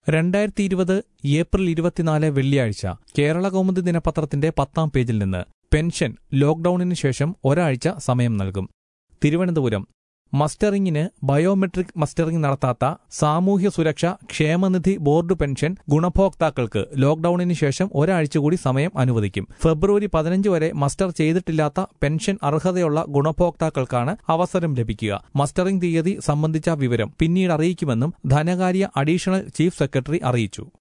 രണ്ടായിരത്തി ഇരുപത് ഏപ്രിൽ ഇരുപത്തിനാല് വെള്ളിയാഴ്ച കേരള കൗമുദി ദിനപത്രത്തിന്റെ പത്താം പേജിൽ നിന്ന് പെൻഷൻ ലോക്ഡൌണിന് ശേഷം ഒരാഴ്ച സമയം നൽകും തിരുവനന്തപുരം മസ്റ്ററിംഗിന് ബയോമെട്രിക് മസ്റ്ററിംഗ് നടത്താത്ത സാമൂഹ്യ സുരക്ഷ ക്ഷേമനിധി ബോർഡ് പെൻഷൻ ഗുണഭോക്താക്കൾക്ക് ലോക്ഡൌണിന് ശേഷം ഒരാഴ്ച കൂടി സമയം അനുവദിക്കും ഫെബ്രുവരി പതിനഞ്ച് വരെ മസ്റ്റർ ചെയ്തിട്ടില്ലാത്ത പെൻഷൻ അർഹതയുള്ള ഗുണഭോക്താക്കൾക്കാണ് അവസരം ലഭിക്കുക മസ്റ്ററിംഗ് തീയതി സംബന്ധിച്ച വിവരം പിന്നീട് അറിയിക്കുമെന്നും ധനകാര്യ അഡീഷണൽ ചീഫ് സെക്രട്ടറി അറിയിച്ചു